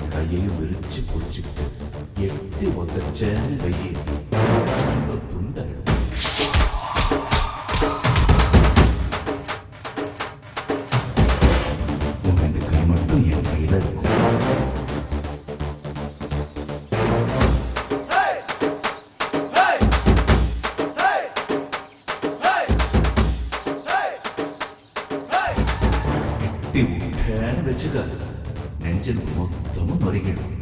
கையையும் விரிச்சு பிடிச்சிக்கிட்டு எட்டி உதச்சேன்னு கையை துண்டாயிடும் உன் ரெண்டு கை மட்டும் என் கையில இருக்கும் எட்டி விட்டேன்னு வச்சுக்க நெஞ்சில் மொத்தமும் நொறுங்கிடும்